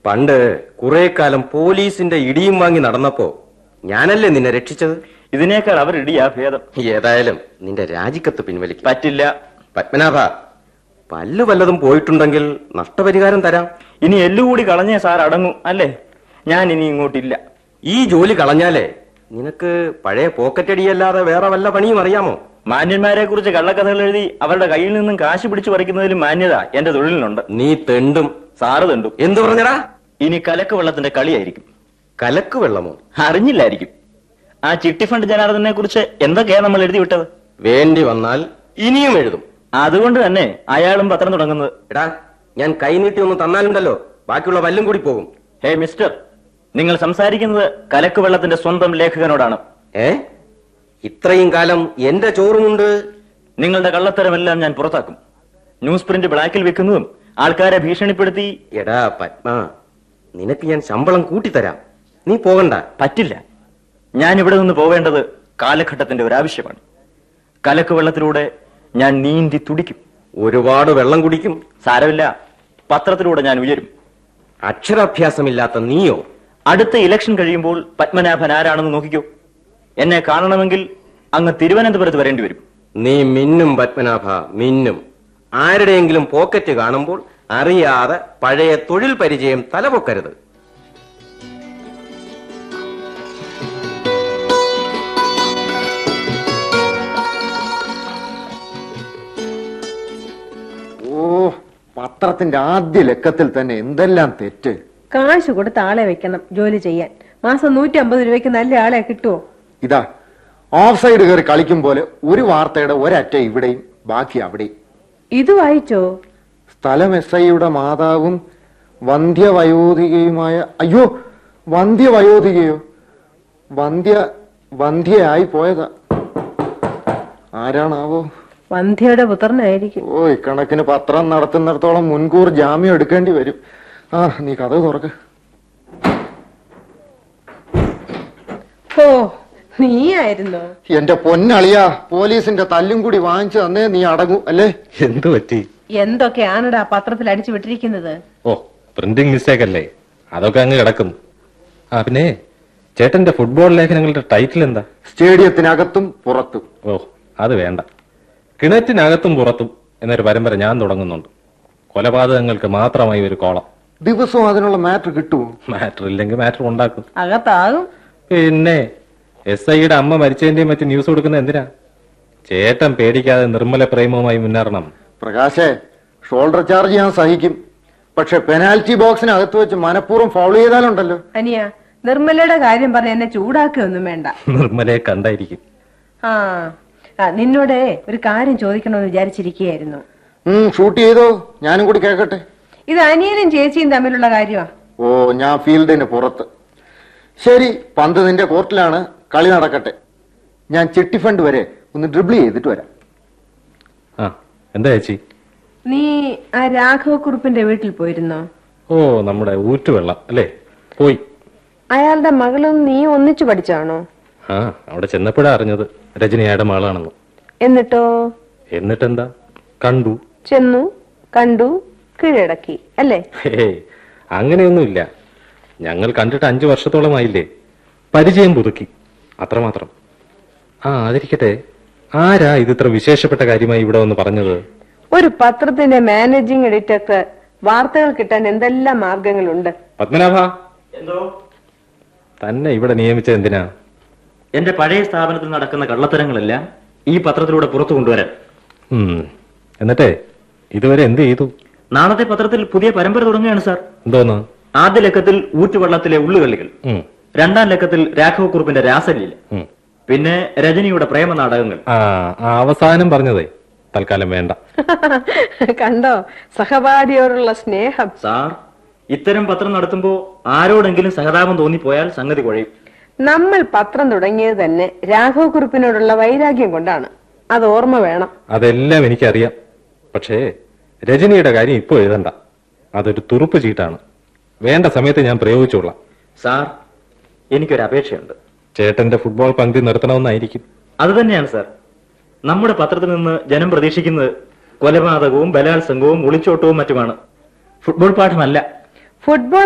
പണ്ട് കുറെ കാലം പോലീസിന്റെ ഇടിയും വാങ്ങി നടന്നപ്പോ ഞാനല്ലേ നിന്നെ രക്ഷിച്ചത് ഇതിനേക്കാൾ അവർ ഇടിയാ ഭേദം ഏതായാലും നിന്റെ രാജിക്കത്ത് പിൻവലിക്കും പറ്റില്ല പത്മനാഭ പല്ലു വല്ലതും പോയിട്ടുണ്ടെങ്കിൽ നഷ്ടപരിഹാരം തരാം ഇനി എല്ലുകൂടി കളഞ്ഞേ സാർ അടങ്ങും അല്ലേ ഞാൻ ഇനി ഇങ്ങോട്ടില്ല ഈ ജോലി കളഞ്ഞാലേ നിനക്ക് പഴയ പോക്കറ്റടിയല്ലാതെ വേറെ വല്ല പണിയും അറിയാമോ മാന്യന്മാരെ കുറിച്ച് കള്ളക്കഥകൾ എഴുതി അവരുടെ കയ്യിൽ നിന്നും കാശ് പിടിച്ചു പറിക്കുന്നതിലും മാന്യത എന്റെ തൊഴിലിനുണ്ട് നീ തെണ്ടും സാറ് തണ്ടു എന്തു പറഞ്ഞടാ ഇനി കലക്ക് വെള്ളത്തിന്റെ കളിയായിരിക്കും കലക്ക് വെള്ളമോ അറിഞ്ഞില്ലായിരിക്കും ആ ചിട്ടി ഫണ്ട് ജനാർദ്ദനെ കുറിച്ച് എന്തൊക്കെയാ നമ്മൾ എഴുതി വിട്ടത് വേണ്ടി വന്നാൽ ഇനിയും എഴുതും അതുകൊണ്ട് തന്നെ അയാളും പത്രം തുടങ്ങുന്നത് എടാ ഞാൻ കൈനീട്ടി ഒന്ന് തന്നാലുണ്ടല്ലോ ബാക്കിയുള്ള വല്ലും കൂടി പോകും ഹേ മിസ്റ്റർ നിങ്ങൾ സംസാരിക്കുന്നത് കലക്ക് വെള്ളത്തിന്റെ സ്വന്തം ലേഖകനോടാണ് ഏ ഇത്രയും കാലം എന്റെ ചോറുമുണ്ട് നിങ്ങളുടെ കള്ളത്തരമെല്ലാം ഞാൻ പുറത്താക്കും ന്യൂസ് പ്രിന്റ് ബ്ലാക്കിൽ വെക്കുന്നതും ആൾക്കാരെ ഭീഷണിപ്പെടുത്തി എടാ പത്മ നിനക്ക് ഞാൻ ശമ്പളം കൂട്ടിത്തരാം നീ പോകണ്ട പറ്റില്ല ഞാൻ ഇവിടെ നിന്ന് പോവേണ്ടത് കാലഘട്ടത്തിന്റെ ഒരു ആവശ്യമാണ് കലക്ക് വെള്ളത്തിലൂടെ ഞാൻ നീന്തി തുടിക്കും ഒരുപാട് വെള്ളം കുടിക്കും സാരമില്ല പത്രത്തിലൂടെ ഞാൻ ഉയരും അക്ഷരാഭ്യാസമില്ലാത്ത നീയോ അടുത്ത ഇലക്ഷൻ കഴിയുമ്പോൾ പത്മനാഭൻ ആരാണെന്ന് നോക്കിക്കോ എന്നെ കാണണമെങ്കിൽ അങ്ങ് തിരുവനന്തപുരത്ത് വരേണ്ടി വരും നീ മിന്നും പത്മനാഭ മിന്നും ആരുടെയെങ്കിലും പോക്കറ്റ് കാണുമ്പോൾ അറിയാതെ പഴയ തൊഴിൽ പരിചയം തലപൊക്കരുത് ഓ പത്രത്തിന്റെ ആദ്യ ലക്കത്തിൽ തന്നെ എന്തെല്ലാം തെറ്റ് കാശ് കൊടുത്ത് ആളെ വെക്കണം ജോലി ചെയ്യാൻ മാസം നൂറ്റി അമ്പത് രൂപയ്ക്ക് നല്ല ആളെ കിട്ടുമോ ഇതാ ഓഫ് സൈഡ് കയറി കളിക്കും പോലെ ഒരു വാർത്തയുടെ ഒരറ്റ ഇവിടെയും ബാക്കി അവിടെയും ഇത് വായിച്ചോ സ്ഥലം എസ് ഐയുടെ മാതാവും വന്ധ്യവയോധികയുമായ അയ്യോ വന്ധ്യവയോധികയോ വന്ധ്യ വന്ധ്യയായി പോയതാ ആരാണാവോ വന്ധ്യയുടെ പുത്രനായിരിക്കും ഓ ഇക്കണക്കിന് പത്രം നടത്തുന്നിടത്തോളം മുൻകൂർ ജാമ്യം എടുക്കേണ്ടി വരും ആ നീ കഥ തുറക്ക് ഓ നീയായിരുന്നോ എന്റെ പൊന്നളിയാ പോലീസിന്റെ തല്ലും കൂടി വാങ്ങിച്ചു തന്നേ നീ അടങ്ങൂ അല്ലേ എന്തു പറ്റി എന്തൊക്കെയാണടാ പത്രത്തിൽ അടിച്ചു വിട്ടിരിക്കുന്നത് ഓ പ്രിന്റിംഗ് മിസ്റ്റേക്ക് അല്ലേ അതൊക്കെ അങ്ങ് കിടക്കും ആ പിന്നെ ചേട്ടന്റെ ഫുട്ബോൾ ലേഖനങ്ങളുടെ ടൈറ്റിൽ എന്താ സ്റ്റേഡിയത്തിനകത്തും പുറത്തും ഓ അത് വേണ്ട കിണറ്റിനകത്തും പുറത്തും എന്നൊരു പരമ്പര ഞാൻ തുടങ്ങുന്നുണ്ട് കൊലപാതകങ്ങൾക്ക് മാത്രമായി ഒരു കോളം ദിവസവും അതിനുള്ള മാറ്റർ കിട്ടുമോ മാറ്റർ ഇല്ലെങ്കിൽ മാറ്റർ ഉണ്ടാക്കും അകത്താകും പിന്നെ എസ് ഐയുടെ അമ്മ മരിച്ചതിന്റെയും മറ്റു ന്യൂസ് കൊടുക്കുന്ന എന്തിനാ ചേട്ടൻ പേടിക്കാതെ നിർമ്മല പ്രേമവുമായി മുന്നേറണം പ്രകാശേ ഷോൾഡർ ചാർജ് ഞാൻ സഹിക്കും പക്ഷെ പെനാൽറ്റി ബോക്സിനകത്ത് വെച്ച് മനഃപൂർവ്വം ഫൗൾ ചെയ്താലുണ്ടല്ലോ അനിയ നിർമ്മലയുടെ കാര്യം പറഞ്ഞ് എന്നെ ചൂടാക്കുകയൊന്നും വേണ്ട നിർമ്മലയെ കണ്ടായിരിക്കും ആ ആ, നിന്നോട് ഒരു കാര്യം ചോദിക്കണമെന്ന് വിചാരിച്ചിരിക്കുകയായിരുന്നു ഉം ഷൂട്ട് ചെയ്തോ ഞാനും കൂടി കേൾക്കട്ടെ ഇത് അനിയനും ചേച്ചിയും തമ്മിലുള്ള കാര്യമാ ഓ ഞാൻ ഫീൽഡിന് പുറത്ത് ശരി പന്ത് നിന്റെ കോർട്ടിലാണ് കളി നടക്കട്ടെ ഞാൻ ചിട്ടി ഫണ്ട് വരെ ഒന്ന് ഡ്രിബിൾ ചെയ്തിട്ട് വരാം ആ എന്താ ചേച്ചി നീ ആ രാഘവക്കുറുപ്പിന്റെ വീട്ടിൽ പോയിരുന്നോ ഓ നമ്മുടെ ഊറ്റുവെള്ളം അല്ലേ പോയി അയാളുടെ മകളും നീ ഒന്നിച്ചു പഠിച്ചാണോ ആ അവിടെ ചെന്നപ്പോഴാ അറിഞ്ഞത് രജനിയുടെ മകളാണെന്ന് എന്നിട്ടോ എന്നിട്ടെന്താ കണ്ടു ചെന്നു കണ്ടു കീഴടക്കി അല്ലേ ഹേ അങ്ങനെയൊന്നുമില്ല ഞങ്ങൾ കണ്ടിട്ട് അഞ്ചു വർഷത്തോളമായില്ലേ പരിചയം പുതുക്കി അത്രമാത്രം ആ അതിരിക്കട്ടെ ആരാ ഇതിത്ര വിശേഷപ്പെട്ട കാര്യമായി ഇവിടെ വന്ന് പറഞ്ഞത് ഒരു പത്രത്തിന്റെ മാനേജിംഗ് എഡിറ്റർക്ക് വാർത്തകൾ കിട്ടാൻ എന്തെല്ലാം മാർഗങ്ങളുണ്ട് പത്മനാഭ എന്തോ തന്നെ ഇവിടെ നിയമിച്ചത് എന്തിനാ എന്റെ പഴയ സ്ഥാപനത്തിൽ നടക്കുന്ന കള്ളത്തരങ്ങളെല്ലാം ഈ പത്രത്തിലൂടെ പുറത്തു കൊണ്ടുവരാൻ ഉം എന്നിട്ടേ ഇതുവരെ എന്ത് ചെയ്തു നാളത്തെ പത്രത്തിൽ പുതിയ പരമ്പര തുടങ്ങുകയാണ് സാർ എന്തോന്ന് ആദ്യ ലക്കത്തിൽ ഊറ്റുവെള്ളത്തിലെ ഉള്ളുകള്ളികൾ ഉം, രണ്ടാം ലക്കത്തിൽ രാഘവക്കുറുപ്പിന്റെ രാസലീല ഉം. പിന്നെ രജനിയുടെ പ്രേമ നാടകങ്ങൾ ആ ആ അവസാനം പറഞ്ഞതേ തൽക്കാലം വേണ്ട കണ്ടോ സഹപാഠിയോടുള്ള സ്നേഹം സാർ ഇത്തരം പത്രം നടത്തുമ്പോ ആരോടെങ്കിലും സഹതാപം തോന്നിപ്പോയാൽ സംഗതി കുഴയും നമ്മൾ പത്രം തുടങ്ങിയത് തന്നെ രാഘവക്കുറുപ്പിനോടുള്ള വൈരാഗ്യം കൊണ്ടാണ് അത് ഓർമ്മ വേണം അതെല്ലാം എനിക്കറിയാം പക്ഷേ രജനിയുടെ കാര്യം ഇപ്പോൾ എഴുതണ്ട അതൊരു തുറുപ്പ് ചീട്ടാണ് വേണ്ട സമയത്ത് ഞാൻ പ്രയോഗിച്ചോളാം സാർ എനിക്കൊരു അപേക്ഷയുണ്ട് ചേട്ടന്റെ ഫുട്ബോൾ പങ്ക്തി നിർത്തണമെന്നായിരിക്കും അത് തന്നെയാണ് സാർ നമ്മുടെ പത്രത്തിൽ നിന്ന് ജനം പ്രതീക്ഷിക്കുന്നത് കൊലപാതകവും ബലാത്സംഗവും ഒളിച്ചോട്ടവും മറ്റുമാണ് ഫുട്ബോൾ പാഠമല്ല ഫുട്ബോൾ